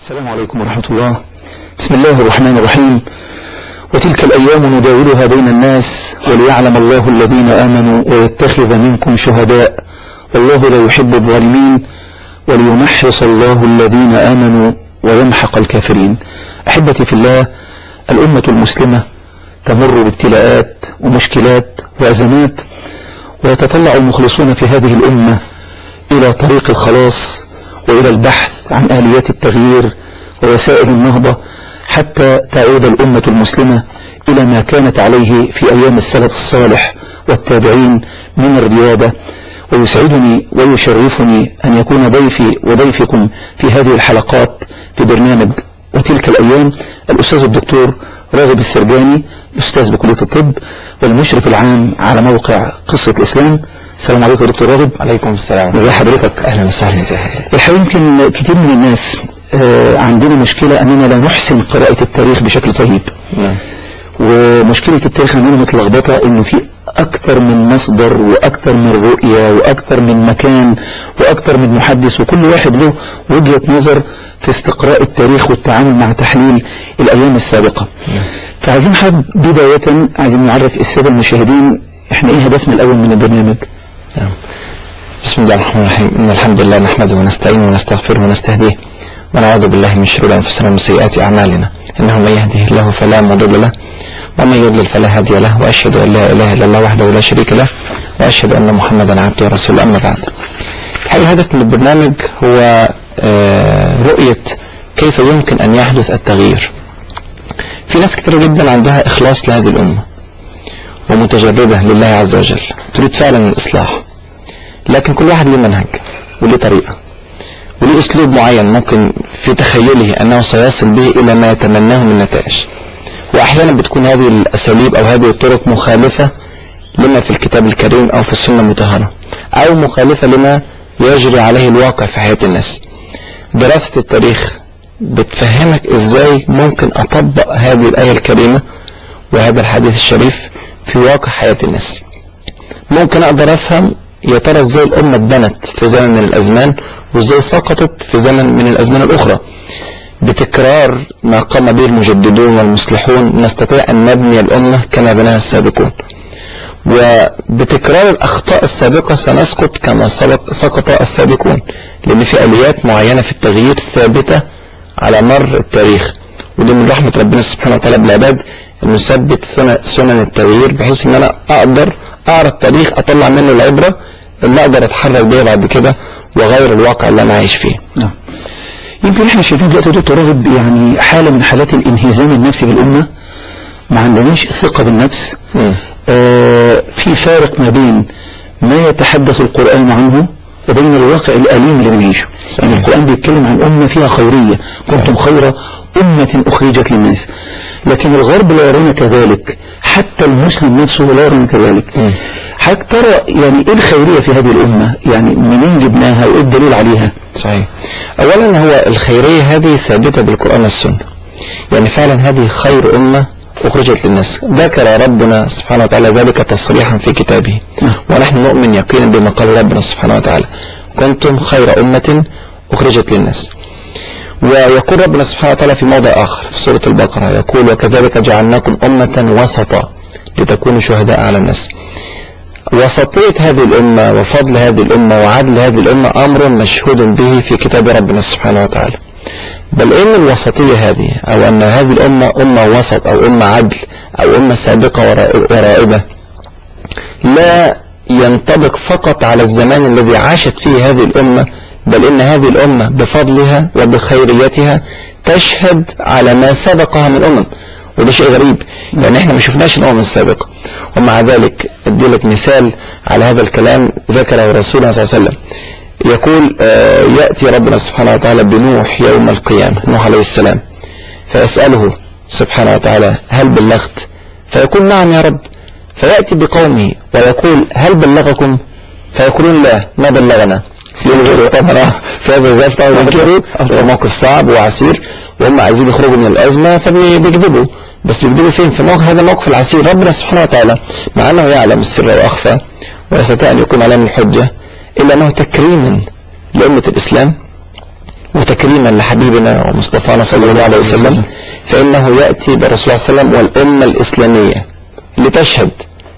السلام عليكم ورحمة الله بسم الله الرحمن الرحيم وتلك الأيام نداولها بين الناس وليعلم الله الذين آمنوا ويتخذ منكم شهداء والله لا يحب الظالمين وليمحص الله الذين آمنوا ويمحق الكافرين أحبتي في الله الأمة المسلمة تمر بابتلاءات ومشكلات وأزمات ويتطلع المخلصون في هذه الأمة إلى طريق الخلاص وإلى البحث عن آليات التغيير ووسائل النهضة حتى تعود الأمة المسلمة إلى ما كانت عليه في أيام السلف الصالح والتابعين من الريادة ويسعدني ويشرفني أن يكون ضيفي وضيفكم في هذه الحلقات في برنامج وتلك الأيام الأستاذ الدكتور راغب السرجاني أستاذ بكلية الطب والمشرف العام على موقع قصة الإسلام السلام عليكم يا دكتور راغب عليكم السلام ازي حضرتك اهلا وسهلا ازي حضرتك الحقيقة يمكن كتير من الناس آه، عندنا مشكلة أننا لا نحسن قراءة التاريخ بشكل طيب نعم ومشكلة التاريخ عندنا متلخبطة انه في اكتر من مصدر واكتر من رؤية واكتر من مكان واكتر من محدث وكل واحد له وجهة نظر في استقراء التاريخ والتعامل مع تحليل الايام السابقة فعايزين حد بداية عايزين نعرف السادة المشاهدين احنا ايه هدفنا الاول من البرنامج نعم بسم الله الرحمن الرحيم إن الحمد لله نحمده ونستعينه ونستغفره ونستهديه ونعوذ بالله من شرور أنفسنا ومن سيئات أعمالنا إنه من يهده الله فلا مضل له ومن يضلل فلا هادي له وأشهد أن لا إله إلا الله وحده لا شريك له وأشهد أن محمدا عبده ورسوله أما بعد الحقيقة الهدف من البرنامج هو آه، رؤية كيف يمكن أن يحدث التغيير في ناس كتير جدا عندها إخلاص لهذه الأمة ومتجردة لله عز وجل تريد فعلا الإصلاح لكن كل واحد له منهج وله طريقة وله أسلوب معين ممكن في تخيله أنه سيصل به إلى ما يتمناه من نتائج وأحيانا بتكون هذه الأساليب أو هذه الطرق مخالفة لما في الكتاب الكريم أو في السنة المطهرة أو مخالفة لما يجري عليه الواقع في حياة الناس دراسة التاريخ بتفهمك إزاي ممكن أطبق هذه الآية الكريمة وهذا الحديث الشريف في واقع حياة الناس ممكن أقدر أفهم يا ترى إزاي الأمة اتبنت في زمن من الأزمان وإزاي سقطت في زمن من الأزمان الأخرى بتكرار ما قام به المجددون والمصلحون نستطيع أن نبني الأمة كما بناها السابقون وبتكرار الأخطاء السابقة سنسقط كما سبق سقط السابقون لأن في آليات معينة في التغيير ثابتة على مر التاريخ ودي من رحمة ربنا سبحانه وتعالى بالعباد انه يثبت سنن- سنن التغيير بحيث ان انا اقدر اقرا التاريخ اطلع منه العبرة اللي اقدر اتحرك بيها بعد كده واغير الواقع اللي انا عايش فيه نعم يمكن احنا شايفين دلوقتي يا دكتور راغب يعني حالة من حالات الانهزام النفسي في الأمة ما عندناش ثقة بالنفس مم. آه في فارق ما بين ما يتحدث القرآن عنه وبين الواقع الأليم اللي بنعيشه يعني القرآن بيتكلم عن أمة فيها خيرية كنتم خير أمة أخرجت للناس لكن الغرب لا يرون كذلك حتى المسلم نفسه لا يرون كذلك حضرتك ترى يعني إيه الخيرية في هذه الأمة يعني منين جبناها وإيه الدليل عليها صحيح اولا هو الخيرية هذه ثابتة بالقرآن والسنة يعني فعلا هذه خير أمة أخرجت للناس ذكر ربنا سبحانه وتعالى ذلك تصريحا في كتابه ونحن نؤمن يقينا بما قال ربنا سبحانه وتعالى كنتم خير أمة أخرجت للناس ويقول ربنا سبحانه وتعالى في موضع آخر في سورة البقرة يقول وكذلك جعلناكم أمة وسطا لتكونوا شهداء على الناس وسطية هذه الأمة وفضل هذه الأمة وعدل هذه الأمة أمر مشهود به في كتاب ربنا سبحانه وتعالى بل إن الوسطية هذه أو أن هذه الأمة أمة وسط أو أمة عدل أو أمة سابقة ورا- ورائبة لا ينطبق فقط على الزمان الذي عاشت فيه هذه الأمة بل إن هذه الأمة بفضلها وبخيريتها تشهد على ما سبقها من أمم وده شيء غريب لأن احنا ما شفناش الأمم السابقة ومع ذلك أدي لك مثال على هذا الكلام ذكره رسولنا صلى الله عليه وسلم يقول آه، يأتي ربنا سبحانه وتعالى بنوح يوم القيامة نوح عليه السلام فيسأله سبحانه وتعالى هل بلغت فيقول نعم يا رب فيأتي بقومه ويقول هل بلغكم فيقولون لا ما بلغنا ينكروا طبعا في هذا الظرف طبعا ينكروا هو موقف صعب وعسير وهم عايزين يخرجوا من الأزمة فبيكذبوا بس بيكذبوا فين في موقف هذا الموقف العسير ربنا سبحانه وتعالى مع أنه يعلم السر وأخفى ويستطيع أن يكون عليه من الحجة إلا أنه تكريما لأمة الإسلام وتكريما لحبيبنا ومصطفانا صلى الله عليه وسلم فإنه يأتي بالرسول صلى الله عليه وسلم والأمة الإسلامية لتشهد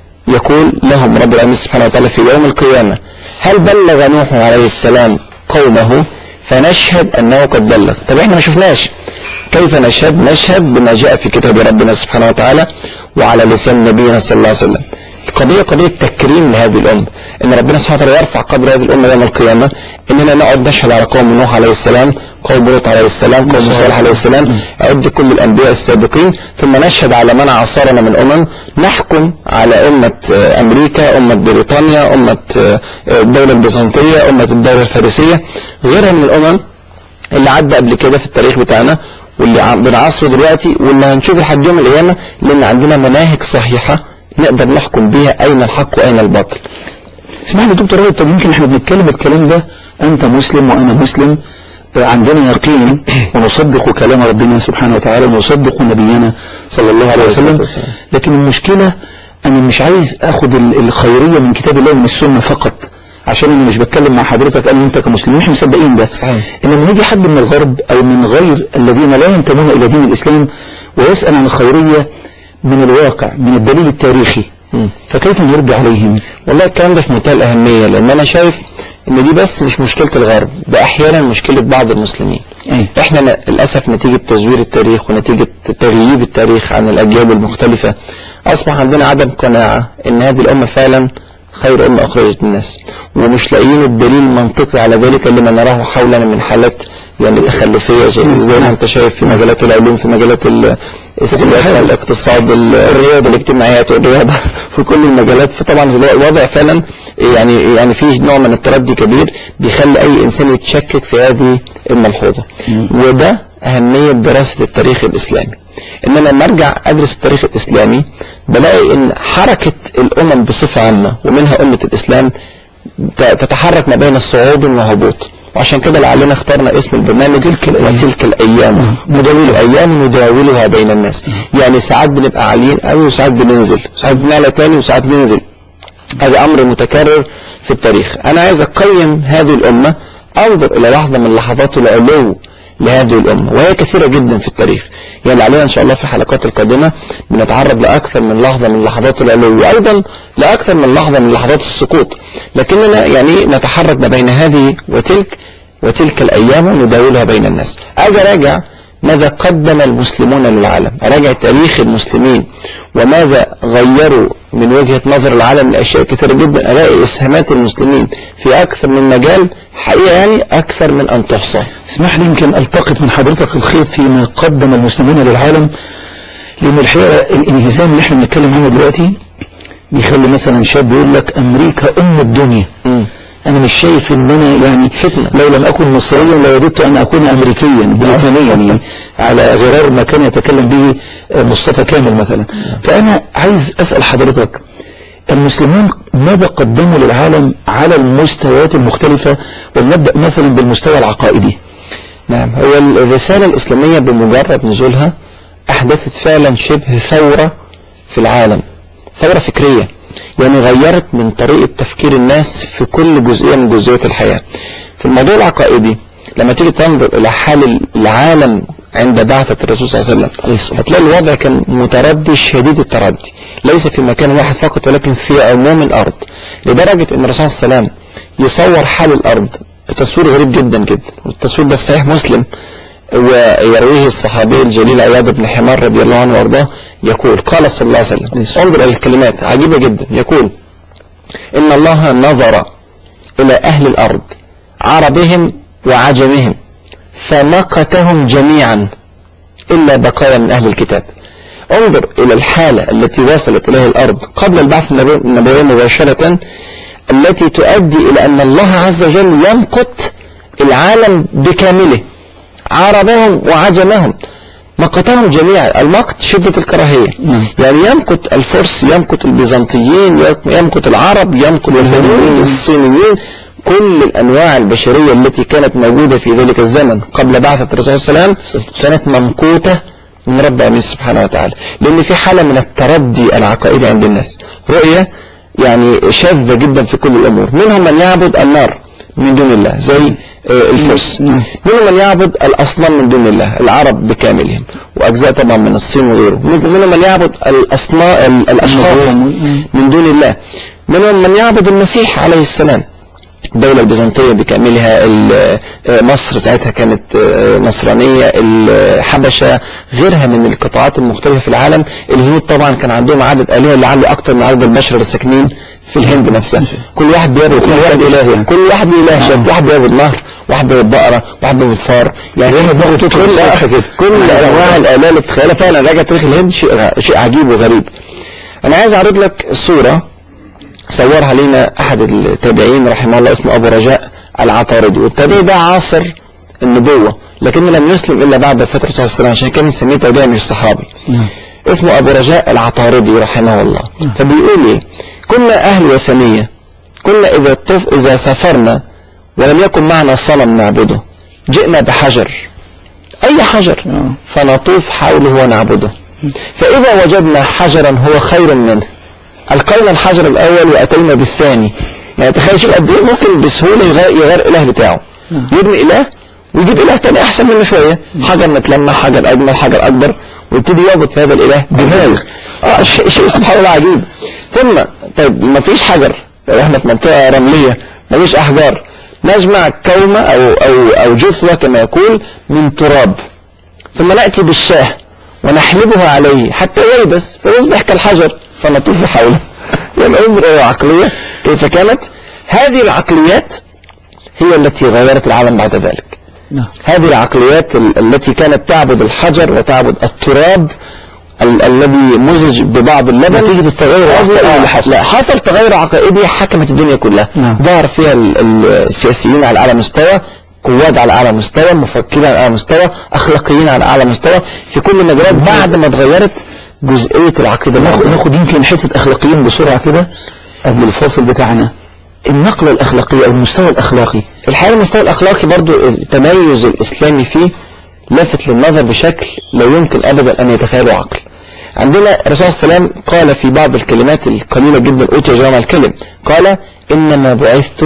يقول لهم رب العالمين سبحانه وتعالى في يوم القيامة هل بلغ نوح عليه السلام قومه فنشهد أنه قد بلغ طب احنا ما شفناش كيف نشهد نشهد بما جاء في كتاب ربنا سبحانه وتعالى وعلى لسان نبينا صلى الله عليه وسلم قضية قضية تكريم لهذه الأمة إن ربنا سبحانه وتعالى يرفع قدر هذه الأمة يوم القيامة إننا نقعد نشهد على قوم نوح عليه السلام قوم لوط عليه السلام قوم صالح عليه السلام عد كل الأنبياء السابقين ثم نشهد على من عاصرنا من أمم نحكم على أمة آه، أمريكا أمة بريطانيا أمة آه، الدولة البيزنطية أمة الدولة الفارسية غيرها من الأمم اللي عدى قبل كده في التاريخ بتاعنا واللي عم- بنعصره دلوقتي واللي هنشوف لحد يوم القيامة لأن عندنا مناهج صحيحة نقدر نحكم بيها أين الحق وأين الباطل اسمح لي دكتور رائد طب يمكن احنا بنتكلم الكلام ده انت مسلم وانا مسلم آه، عندنا يقين ونصدق كلام ربنا سبحانه وتعالى ونصدق نبينا صلى الله عليه عليه الصلاة وسلم والسلام. لكن المشكلة انا مش عايز اخد ال- الخيرية من كتاب الله ومن السنة فقط عشان انا مش بتكلم مع حضرتك انا وانت كمسلمين احنا مصدقين ده صحيح. انما لما يجي حد من الغرب او من غير الذين لا ينتمون الى دين الاسلام ويسأل عن الخيرية من الواقع من الدليل التاريخي فكيف نرد عليهم والله الكلام ده في منتهى الأهمية لأن أنا شايف إن دي بس مش مشكلة الغرب ده أحيانا مشكلة بعض المسلمين أي. إحنا ن- للأسف نتيجة تزوير التاريخ ونتيجة تغييب التاريخ عن الأجيال المختلفة أصبح عندنا عدم قناعة إن هذه الأمة فعلا خير أمة أخرجت الناس ومش لاقيين الدليل المنطقي على ذلك لما نراه حولنا من حالات يعني تخلفية زي زي ما أنت شايف في مجالات العلوم في مجالات ال- السياسة الاقتصاد ال- الرياضة الاجتماعيات والرياضة في كل المجالات فطبعا الوضع فعلا يعني يعني في نوع من التردي كبير بيخلي أي إنسان يتشكك في هذه الملحوظة وده أهمية دراسة التاريخ الإسلامي إن أنا لما أرجع أدرس التاريخ الإسلامي بلاقي إن حركة الأمم بصفة عامة ومنها أمة الإسلام ت- تتحرك ما بين صعود وهبوط وعشان كده لعلنا اخترنا اسم البرنامج تلك الأيام وتلك الأيام نداول الأيام نداولها بين الناس يعني ساعات بنبقى عاليين قوي وساعات بننزل ساعات بنعلى تاني وساعات ننزل هذا أمر متكرر في التاريخ أنا عايز أقيم هذه الأمة أنظر إلى لحظة من لحظات العلو لهذه الأمة وهي كثيرة جدا في التاريخ يعني علينا إن شاء الله في الحلقات القادمة بنتعرض لأكثر من لحظة من لحظات العلو وأيضا لأكثر من لحظة من لحظات السقوط لكننا يعني نتحرك ما بين هذه وتلك وتلك الأيام نداولها بين الناس أجي راجع ماذا قدم المسلمون للعالم أراجع تاريخ المسلمين وماذا غيروا من وجهة نظر العالم لأشياء كثيرة جدا ألاقي إسهامات المسلمين في أكثر من مجال حقيقة يعني أكثر من أن تحصى اسمح لي يمكن التقط من حضرتك الخيط فيما قدم المسلمون للعالم لان الحقيقه الانهزام اللي احنا بنتكلم عنه دلوقتي بيخلي مثلا شاب يقول لك امريكا ام الدنيا مم. انا مش شايف ان انا يعني فتنة. لو لم اكن مصريا لوددت ان اكون امريكيا بريطانيا يعني على غرار ما كان يتكلم به مصطفى كامل مثلا فانا عايز اسال حضرتك المسلمون ماذا قدموا للعالم على المستويات المختلفة ولنبدأ مثلا بالمستوى العقائدي نعم هو الرسالة الإسلامية بمجرد نزولها أحدثت فعلا شبه ثورة في العالم ثورة فكرية يعني غيرت من طريقة تفكير الناس في كل جزئية من جزئيات الحياة في الموضوع العقائدي لما تيجي تنظر إلى حال العالم عند بعثة الرسول صلى الله عليه وسلم هتلاقي الوضع كان متردي شديد التردي ليس في مكان واحد فقط ولكن في عموم الأرض لدرجة أن الرسول صلى الله عليه وسلم يصور حال الأرض بتصوير غريب جدا جدا والتصوير ده في صحيح مسلم ويرويه الصحابي الجليل عياض بن حمار رضي الله عنه وارضاه يقول قال صلى الله عليه وسلم انظر الى الكلمات عجيبة جدا يقول ان الله نظر الى اهل الارض عربهم وعجمهم فمقتهم جميعا الا بقايا من اهل الكتاب انظر الى الحالة التي وصلت اليها الارض قبل البعث النبوي مباشرة التي تؤدي الى ان الله عز وجل يمقت العالم بكامله عربهم وعجمهم مقتهم جميعا المقت شدة الكراهية نعم. يعني يمقت الفرس يمقت البيزنطيين يمقت العرب يمقت الوثنيين الصينيين كل الأنواع البشرية التي كانت موجودة في ذلك الزمن قبل بعثة الرسول صلى الله عليه وسلم كانت ممقوتة من رب العالمين سبحانه وتعالى لأن في حالة من التردي العقائدي عند الناس رؤية يعني شاذة جدا في كل الأمور منهم من يعبد النار من دون الله زي آه، الفرس نعم. منهم من يعبد الأصنام من دون الله العرب بكاملهم وأجزاء طبعا من الصين وغيره منهم من يعبد الأصنام الأشخاص النجوم. من دون الله منهم من يعبد المسيح عليه السلام الدولة البيزنطية بكاملها ال- آه، مصر ساعتها كانت آه، نصرانية الحبشة غيرها من القطاعات المختلفة في العالم الهنود طبعا كان عندهم عدد آلهة اللي عنده أكتر من عدد البشر الساكنين في الهند نفسها كل واحد بيعبد كل واحد إله يعني. كل واحد له إله شكل واحد بيعبد نهر واحد بيعبد بقرة واحد بيعبد فار يعني زي ما دماغه تطلب كل الصبح كده. كل أنواع الآلهة اللي تتخيلها فعلا راجع تاريخ الهند شيء شيء عجيب وغريب أنا عايز أعرض لك صورة صورها لنا أحد التابعين رحمه الله اسمه أبو رجاء العطاردي والتابعي ده عاصر النبوة لكنه لم يسلم إلا بعد وفاة الرسول صلى الله عليه وسلم عشان كان نسميه تابعي مش صحابي اسمه أبو رجاء العطاردي رحمه الله فبيقول إيه كنا أهل وثنية كنا إذا طف إذا سافرنا ولم يكن معنا صنم نعبده جئنا بحجر أي حجر فنطوف حوله ونعبده فإذا وجدنا حجرا هو خير منه ألقينا الحجر الأول وأتينا بالثاني يعني تخيل شوف قد إيه ممكن بسهولة يغير, يغير الإله بتاعه يبني إله ويجيب إله تاني أحسن منه شوية حجر متلمع حجر أجمل حجر أكبر ويبتدي يعبد في هذا الإله دماغ آه شيء, شيء سبحان الله عجيب ثم طيب ما فيش حجر لو احنا في منطقة رملية ما فيش أحجار نجمع كومة أو, أو, أو جثوة كما يقول من تراب ثم نأتي بالشاه ونحلبها عليه حتى يلبس فيصبح كالحجر فنطوف حوله يعني انظر إلى العقلية كيف كانت هذه العقليات هي التي غيرت العالم بعد ذلك نعم. هذه العقليات ال- التي كانت تعبد الحجر وتعبد التراب ال- الذي مزج ببعض اللبن نتيجة التغير العقائدي اللي حصل. لا حصل تغير عقائدي حكمت الدنيا كلها نعم. ظهر فيها ال- ال- السياسيين على اعلى مستوى قواد على اعلى مستوى مفكرين على اعلى مستوى اخلاقيين على اعلى مستوى في كل المجالات بعد ما اتغيرت جزئيه العقيده ناخد, الأخلاقية. ناخد يمكن حتة أخلاقيين بسرعة كده قبل الفاصل بتاعنا النقلة الأخلاقية أو المستوى الأخلاقي الحقيقه المستوى الاخلاقي برضو التميز الاسلامي فيه لافت للنظر بشكل لا يمكن ابدا ان يتخيله عقل عندنا الرسول صلى الله عليه وسلم قال في بعض الكلمات القليله جدا اوتي جوامع الكلم قال انما بعثت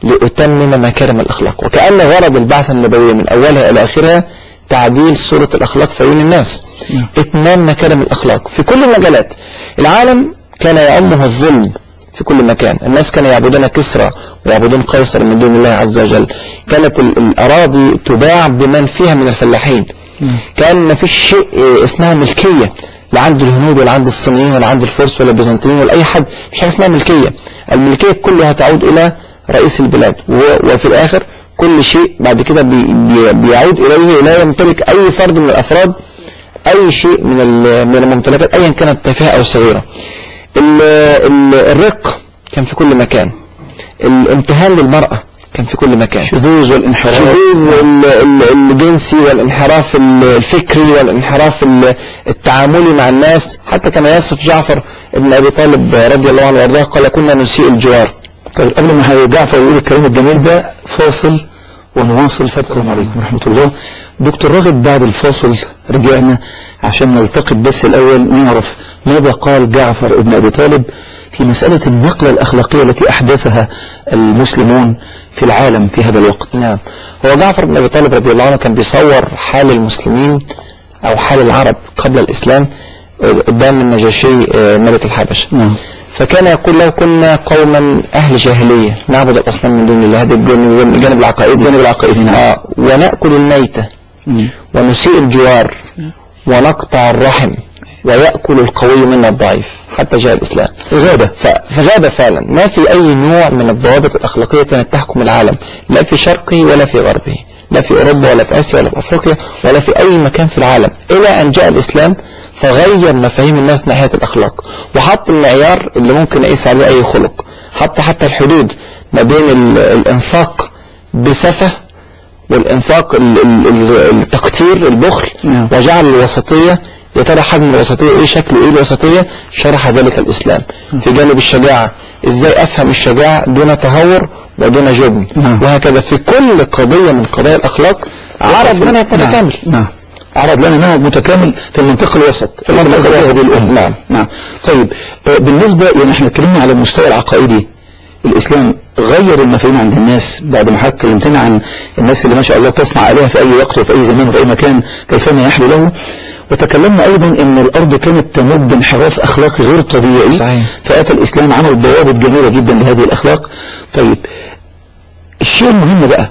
لاتمم مكارم الاخلاق وكان غرض البعثه النبويه من اولها الى اخرها تعديل صوره الاخلاق في عيون الناس اتمام مكارم الاخلاق في كل المجالات العالم كان يعمه الظلم في كل مكان الناس كانوا يعبدون كسرى ويعبدون قيصر من دون الله عز وجل كانت ال- الأراضي تباع بمن فيها من الفلاحين كان ما فيش شيء آه، اسمها ملكية لا عند الهنود ولا عند الصينيين ولا عند الفرس ولا البيزنطيين ولا أي حد مش حاجة اسمها ملكية الملكية كلها تعود إلى رئيس البلاد و- وفي الآخر كل شيء بعد كده بي بي بيعود إليه لا يمتلك أي فرد من الأفراد أي شيء من ال- من الممتلكات أيا كانت تافهة أو صغيرة ال- ال- الرق كان في كل مكان الامتهان للمرأة كان في كل مكان الشذوذ والانحراف الشذوذ ال- ال- الجنسي والانحراف ال- الفكري والانحراف ال- التعاملي مع الناس حتى كما يصف جعفر ابن أبي طالب رضي الله عنه وارضاه قال كنا نسيء الجوار طيب قبل ما جعفر يقول الكلام الجميل ده فاصل ونواصل فتكم عليكم ورحمة الله دكتور راغب بعد الفاصل رجعنا عشان نلتقط بس الأول نعرف ماذا قال جعفر ابن أبي طالب في مسألة النقلة الأخلاقية التي أحدثها المسلمون في العالم في هذا الوقت نعم هو جعفر بن أبي طالب رضي الله عنه كان بيصور حال المسلمين أو حال العرب قبل الإسلام آه، قدام النجاشي آه، ملك الحبشة نعم فكان يقول لو كنا قوما أهل جاهلية نعبد الأصنام من دون الله هذا الجانب الجانب العقائدي الجانب العقائدي، نعم. آه ونأكل الميتة مم. ونسيء الجوار ونقطع الرحم ويأكل القوي منا الضعيف حتى جاء الإسلام غابة ف- فغاب فعلا ما في أي نوع من الضوابط الأخلاقية كانت تحكم العالم لا في شرقه ولا في غربه لا في أوروبا ولا في آسيا ولا في أفريقيا ولا في أي مكان في العالم إلى أن جاء الإسلام فغير مفاهيم الناس ناحية الأخلاق وحط المعيار اللي ممكن نقيس عليه أي خلق حط حتى الحدود ما بين ال- الإنفاق بسفة والإنفاق ال- ال- ال- التقتير البخل نعم. وجعل الوسطية يا ترى حجم الوسطية ايه شكله ايه الوسطية شرح ذلك الاسلام في جانب الشجاعة ازاي افهم الشجاعة دون تهور ودون جبن نعم. وهكذا في كل قضية من قضايا الاخلاق عرض منهج متكامل نعم. نعم عرض لنا منهج متكامل في المنطقة الوسط في المنطقة الوسط. هذه الأمة نعم. نعم طيب آه، بالنسبة يعني احنا اتكلمنا على المستوى العقائدي الإسلام غير المفاهيم عند الناس بعد ما حضرتك كلمتنا عن الناس اللي ما شاء الله تصنع عليها في أي وقت وفي أي زمان وفي أي مكان كيفما يحلو له وتكلمنا أيضا أن الأرض كانت تمد انحراف أخلاقي غير طبيعي صحيح. فأتى الإسلام عمل ضوابط جميلة جدا لهذه الأخلاق طيب الشيء المهم بقى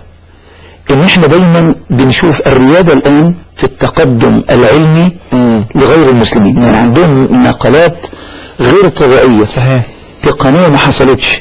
ان احنا دايما بنشوف الريادة الان في التقدم العلمي مم. لغير المسلمين يعني عندهم نقلات غير طبيعية صحيح تقنية ما حصلتش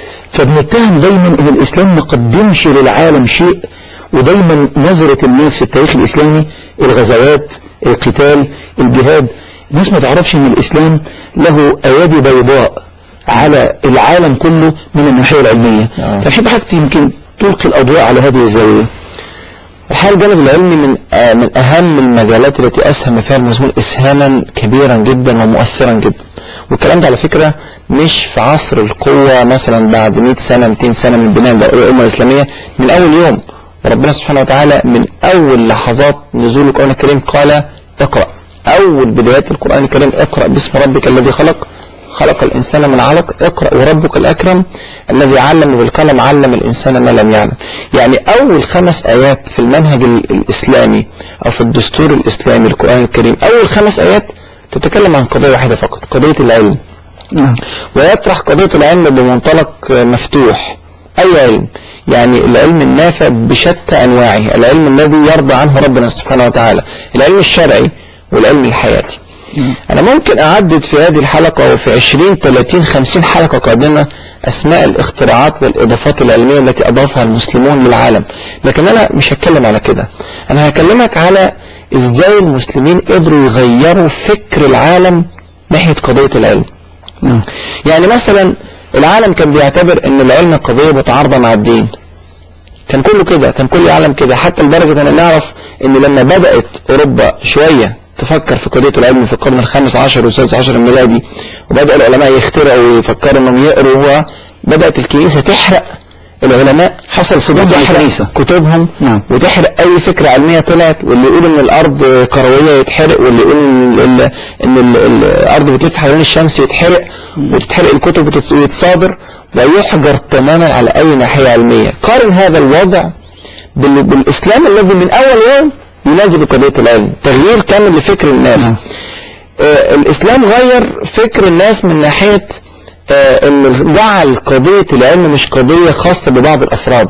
فبنتهم دايما ان الاسلام ما قدمش للعالم شيء ودايما نظرة الناس في التاريخ الاسلامي الغزوات القتال الجهاد الناس ما تعرفش ان الاسلام له ايادي بيضاء على العالم كله من الناحية العلمية آه. فنحب حضرتك يمكن تلقي الاضواء على هذه الزاوية الحقيقة الجانب العلمي من آه من أهم المجالات التي أسهم فيها المسلمون إسهاما كبيرا جدا ومؤثرا جدا والكلام ده على فكرة مش في عصر القوة مثلا بعد 100 سنة 200 سنة من بناء الأمة الإسلامية من أول يوم وربنا سبحانه وتعالى من أول لحظات نزول القرآن الكريم قال اقرأ أول بدايات القرآن الكريم اقرأ باسم ربك الذي خلق خلق الإنسان من علق اقرأ وربك الأكرم الذي علم بالقلم علم الإنسان ما لم يعلم يعني أول خمس آيات في المنهج ال- الإسلامي أو في الدستور الإسلامي القرآن الكريم أول خمس آيات تتكلم عن قضية واحدة فقط قضية العلم نعم ويطرح قضية العلم بمنطلق مفتوح أي علم يعني العلم النافع بشتى أنواعه العلم الذي يرضى عنه ربنا سبحانه وتعالى العلم الشرعي والعلم الحياتي أنا ممكن أعدد في هذه الحلقة وفي 20 30 50 حلقة قادمة أسماء الاختراعات والإضافات العلمية التي أضافها المسلمون للعالم لكن أنا مش هتكلم على كده أنا هكلمك على إزاي المسلمين قدروا يغيروا فكر العالم ناحية قضية العلم نعم يعني مثلا العالم كان بيعتبر ان العلم قضية متعارضة مع الدين كان كله كده كان كل العالم كده حتى لدرجة ان نعرف ان لما بدأت اوروبا شوية تفكر في قضية العلم في القرن الخامس عشر والسادس عشر الميلادي وبدأ العلماء يخترعوا ويفكروا انهم يقروا هو بدأت الكنيسة تحرق العلماء حصل صدام بين وتحرق الكنيسة. كتبهم نعم. وتحرق اي فكرة علمية طلعت واللي يقول ان الارض كروية يتحرق واللي يقول ان, ال- إن ال- ال- الارض بتلف حوالين الشمس يتحرق وتتحرق الكتب وتتص- ويتصادر ويحجر تماما على اي ناحية علمية قارن هذا الوضع بال- بالاسلام الذي من اول يوم ينادي بقضية العلم تغيير كامل لفكر الناس نعم. آه الاسلام غير فكر الناس من ناحية آه ان جعل قضية العلم مش قضية خاصة ببعض الافراد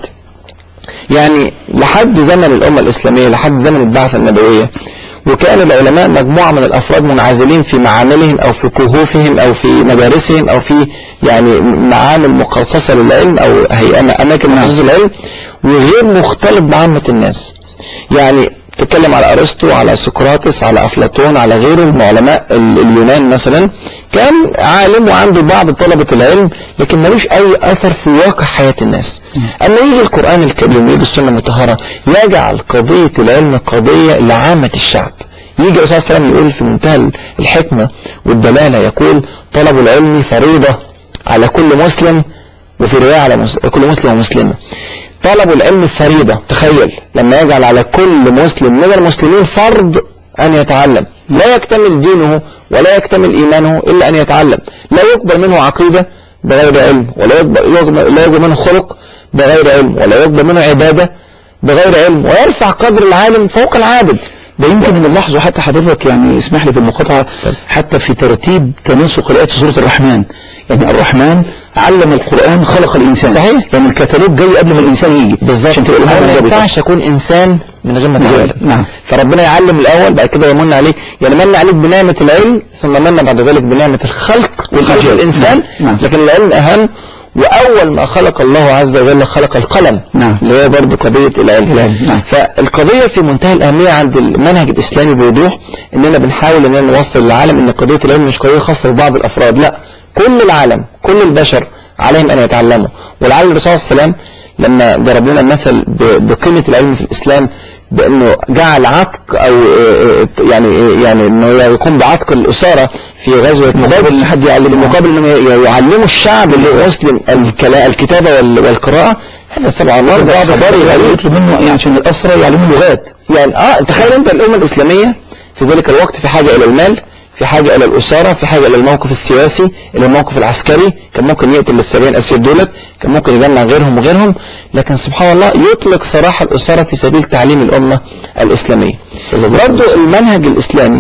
يعني لحد زمن الأمة الإسلامية لحد زمن البعثة النبوية وكان العلماء مجموعة من الأفراد منعزلين في معاملهم أو في كهوفهم أو في مدارسهم أو في يعني معامل مخصصة للعلم أو هي أماكن مخصصة للعلم وغير مختلط بعامة الناس يعني تتكلم على أرسطو على سقراطس على أفلاطون على غيره من علماء ال- اليونان مثلا كان عالم وعنده بعض طلبة العلم لكن ملوش أي أثر في واقع حياة الناس أما يجي القرآن الكريم ويجي السنة المطهرة يجعل قضية العلم قضية لعامة الشعب يجي الرسول صلى الله عليه وسلم يقول في منتهى الحكمة والدلالة يقول طلب العلم فريضة على كل مسلم وفي رواية على مس... كل مسلم ومسلمة طلب العلم فريضة تخيل لما يجعل على كل مسلم من المسلمين فرض أن يتعلم لا يكتمل دينه ولا يكتمل إيمانه إلا أن يتعلم لا يقبل منه عقيدة بغير علم ولا يقبل, يقبل لا يقبل منه خلق بغير علم ولا يقبل منه عبادة بغير علم ويرفع قدر العالم فوق العابد ده يمكن من نلاحظه حتى حضرتك يعني اسمح لي في المقاطعة حتى في ترتيب تناسق الآيات في سورة الرحمن يعني الرحمن علم القرآن خلق الإنسان صحيح. يعني الكتالوج جاي قبل ما الإنسان يجي عشان تبقى الأمور أنا ما منضبطة. ينفعش أكون إنسان من غير ما أتعلم نعم. فربنا يعلم الأول بعد كده يمن عليك يعني من عليك بنعمة العلم ثم من بعد ذلك بنعمة الخلق والخلق الإيجاد. الإنسان نعم. نعم. لكن العلم أهم وأول ما خلق الله عز وجل خلق القلم نعم. اللي هو برضه قضية العلم العلم. نعم. فالقضية في منتهى الأهمية عند المنهج الإسلامي بوضوح إننا بنحاول إننا نوصل للعالم إن قضية العلم مش قضية خاصة ببعض الأفراد لا كل العالم كل البشر عليهم أن يتعلموا ولعل الرسول صلى الله عليه وسلم لما ضرب لنا المثل ب- بقيمة العلم في الإسلام بأنه جعل عتق أو آه، آه، يعني آه، يعني أنه يقوم بعتق الأسارة في غزوة مقابل إن حد يعلم- في مقابل أنه ي- يعلموا الشعب اللي مسلم الكلا- الكتابة وال- والقراءة هذا طبعا منظر خبري غريب يطلب منه يعني عشان الأسرة يعلموا لغات يعني اه تخيل انت الامه الاسلاميه في ذلك الوقت في حاجه الى المال في حاجة إلى الأسارة في حاجة إلى الموقف السياسي إلى الموقف العسكري كان ممكن يقتل السبعين أسير دولت كان ممكن يجمع غيرهم وغيرهم لكن سبحان الله يطلق سراح الأسارة في سبيل تعليم الأمة الإسلامية برضو المنهج الإسلامي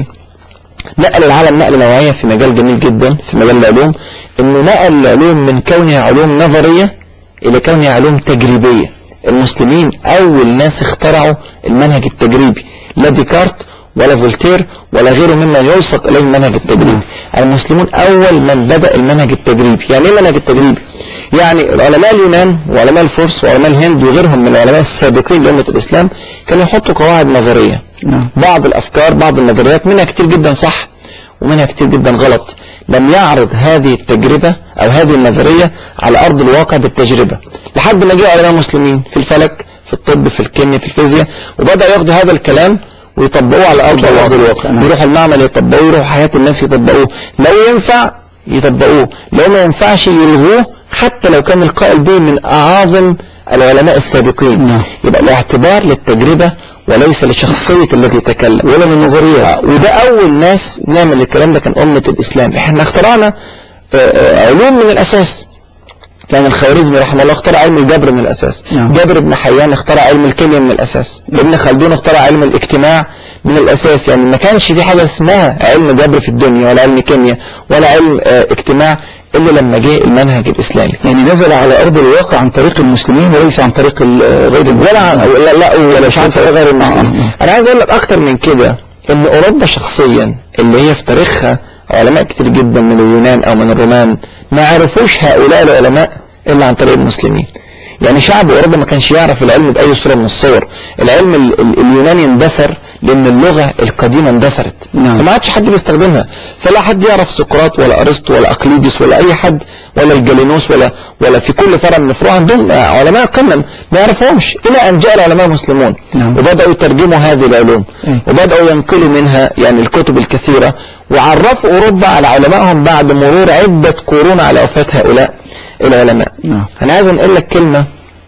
نقل العالم نقلة نوعية في مجال جميل جدا في مجال العلوم انه نقل العلوم من كونها علوم نظرية الى كونها علوم تجريبية المسلمين اول ناس اخترعوا المنهج التجريبي لا ديكارت ولا فولتير ولا غيره ممن يوثق اليه المنهج التجريبي المسلمون اول من بدأ المنهج التجريبي يعني ايه المنهج التجريبي يعني علماء اليونان وعلماء الفرس وعلماء الهند وغيرهم من العلماء السابقين لأمة الإسلام كانوا يحطوا قواعد نظرية نعم. بعض الأفكار بعض النظريات منها كتير جدا صح ومنها كتير جدا غلط لم يعرض هذه التجربة أو هذه النظرية على أرض الواقع بالتجربة لحد ما جاء علماء مسلمين في الفلك في الطب في الكيمياء في الفيزياء وبدأ ياخدوا هذا الكلام ويطبقوه على أرض على أرض الواقع الواقع، نعم. يروحوا المعمل يطبقوه يروحوا حياة الناس يطبقوه لو ينفع يطبقوه لو ما ينفعش يلغوه حتى لو كان القائل به من أعاظم العلماء السابقين نعم. يبقى الاعتبار للتجربة وليس لشخصية الذي تكلم ولا للنظريات وده أول ناس نعمل الكلام ده كان أمة الإسلام احنا اخترعنا آه، آه، علوم من الأساس يعني الخوارزمي رحمه الله اخترع علم الجبر من الأساس نعم. جابر بن حيان اخترع علم الكيمياء من الأساس ابن خلدون اخترع علم الاجتماع من الأساس يعني ما كانش في حاجة اسمها علم جبر في الدنيا ولا علم كيمياء ولا علم آه، اجتماع إلا لما جه المنهج الإسلامي يعني نزل على أرض الواقع عن طريق المسلمين وليس عن طريق ال- غير المسلمين ولا عن لا لا ولا مش عن طريق غير المسلمين آه، انا عايز اقول لك اكتر من كده ان اوروبا شخصيا اللي هي في تاريخها علماء كتير جدا من اليونان او من الرومان ما عرفوش هؤلاء العلماء الا عن طريق المسلمين يعني شعب اوروبا ما كانش يعرف العلم باي صوره من الصور العلم ال- ال- اليوناني اندثر لان اللغه القديمه اندثرت نعم. فما عادش حد بيستخدمها فلا حد يعرف سقراط ولا ارسطو ولا اقليدس ولا اي حد ولا الجالينوس ولا ولا في كل فرع من الفروع عندهم علماء قمم ما يعرفهمش الى ان جاء العلماء المسلمون نعم. وبداوا يترجموا هذه العلوم أي. وبداوا ينقلوا منها يعني الكتب الكثيره وعرفوا اوروبا على علمائهم بعد مرور عده قرون على وفاه هؤلاء العلماء نعم. انا عايز انقل لك كلمه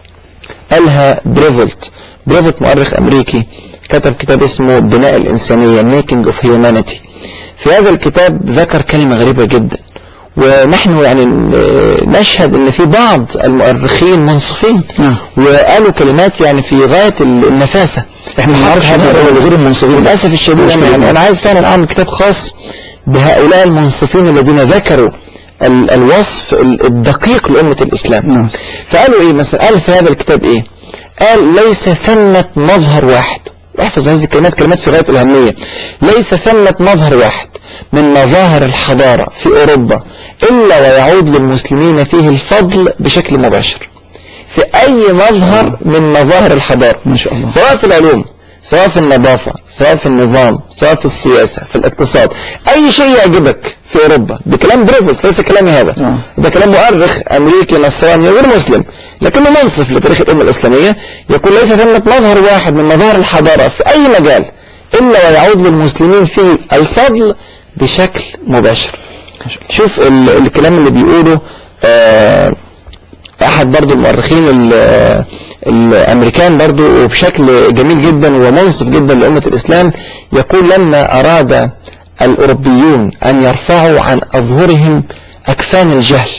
قالها بريفولت بريفولت مؤرخ امريكي كتب كتاب اسمه بناء الانسانيه Making of Humanity في هذا الكتاب ذكر كلمه غريبه جدا ونحن يعني ن- نشهد ان في بعض المؤرخين منصفين نعم. وقالوا كلمات يعني في غايه ال- النفاسه احنا ما في حق نعرفش هذا نقرا الرجل. غير المنصفين بس. للاسف الشديد مش يعني, كده. يعني انا عايز فعلا اعمل كتاب خاص بهؤلاء المنصفين الذين ذكروا ال- الوصف ال- الدقيق لأمة الإسلام نعم. فقالوا إيه مثلا قال في هذا الكتاب إيه قال ليس ثمة مظهر واحد احفظ هذه الكلمات كلمات في غاية الأهمية ليس ثمة مظهر واحد من مظاهر الحضارة في أوروبا إلا ويعود للمسلمين فيه الفضل بشكل مباشر في أي مظهر من مظاهر الحضارة ما شاء الله. سواء في العلوم سواء في النظافة سواء في النظام سواء في السياسة في الاقتصاد أي شيء يعجبك في أوروبا ده كلام بريفولت ليس كلامي هذا آه. ده كلام مؤرخ أمريكي نصراني غير مسلم لكنه منصف لتاريخ الأمة الإسلامية يقول ليس ثمة مظهر واحد من مظاهر الحضارة في أي مجال إلا ويعود للمسلمين فيه الفضل بشكل مباشر شوف ال- الكلام اللي بيقوله آه احد برضو المؤرخين ال- الامريكان برضو وبشكل جميل جدا ومنصف جدا لأمة الاسلام يقول لما اراد الاوروبيون ان يرفعوا عن اظهرهم اكفان الجهل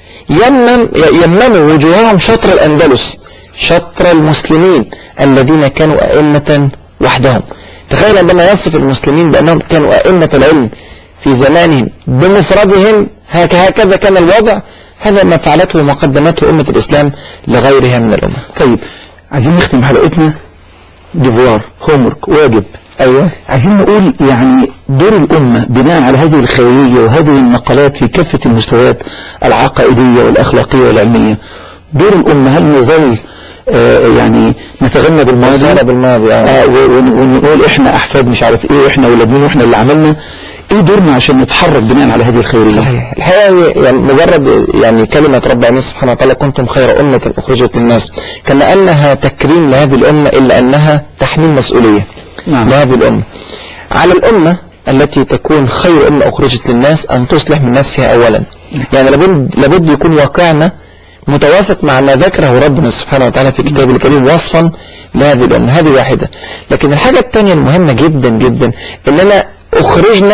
يمم يمموا وجوههم شطر الاندلس شطر المسلمين الذين كانوا ائمة وحدهم تخيل عندما يصف المسلمين بانهم كانوا ائمة العلم في زمانهم بمفردهم هك- هكذا كان الوضع هذا ما فعلته ومقدمته أمة الإسلام لغيرها من الأمم طيب عايزين نختم حلقتنا ديفوار هومورك واجب أيوة عايزين نقول يعني دور الأمة بناء على هذه الخيرية وهذه النقلات في كافة المستويات العقائدية والأخلاقية والعلمية دور الأمة هل نظل آه يعني نتغنى بالماضي نتغنى بالماضي، آه. آه و- ون- ونقول احنا أحفاد مش عارف ايه واحنا ولاد مين واحنا اللي عملنا ايه دورنا عشان نتحرك بناء على هذه الخيرية صحيح الحقيقة يعني مجرد يعني كلمة رب العالمين سبحانه وتعالى كنتم خير أمة أخرجت للناس كما أنها تكريم لهذه الأمة إلا أنها تحميل مسؤولية نعم. لهذه الأمة على الأمة التي تكون خير أمة أخرجت للناس أن تصلح من نفسها أولا يعني لابد, لابد يكون واقعنا متوافق مع ما ذكره ربنا سبحانه وتعالى في كتابه الكريم وصفا لهذه الأمة هذه واحدة لكن الحاجة الثانية المهمة جدا جدا إننا أخرجنا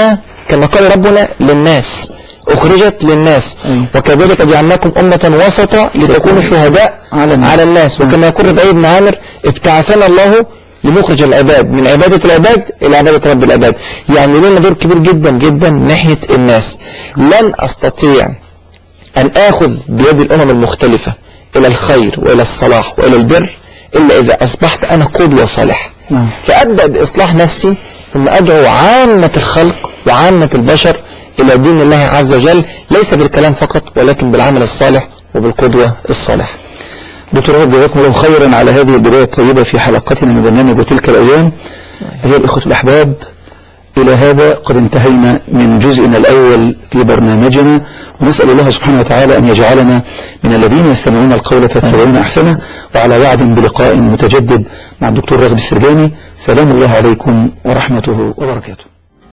كما قال ربنا للناس أخرجت للناس أيوة. وكذلك جعلناكم أمة وسطا لتكونوا شهداء على الناس. على الناس وكما يقول ربعي بن عامر ابتعثنا الله لنخرج العباد من عبادة العباد إلى عبادة رب العباد يعني لنا دور كبير جدا جدا من ناحية الناس لن أستطيع أن آخذ بيد الأمم المختلفة إلى الخير وإلى الصلاح وإلى البر إلا إذا أصبحت أنا قدوة صالح نعم. فأبدأ بإصلاح نفسي ثم أدعو عامة الخلق وعامة البشر إلى دين الله عز وجل ليس بالكلام فقط ولكن بالعمل الصالح وبالقدوة الصالحة دكتور رب جزاكم الله خيرا على هذه البداية الطيبة في حلقتنا من برنامج وتلك الأيام أيها الإخوة الأحباب إلى هذا قد انتهينا من جزئنا الأول في برنامجنا ونسأل الله سبحانه وتعالى أن يجعلنا من الذين يستمعون القول فيتبعون أحسنه وعلى وعد بلقاء متجدد مع الدكتور راغب السرجاني سلام الله عليكم ورحمته وبركاته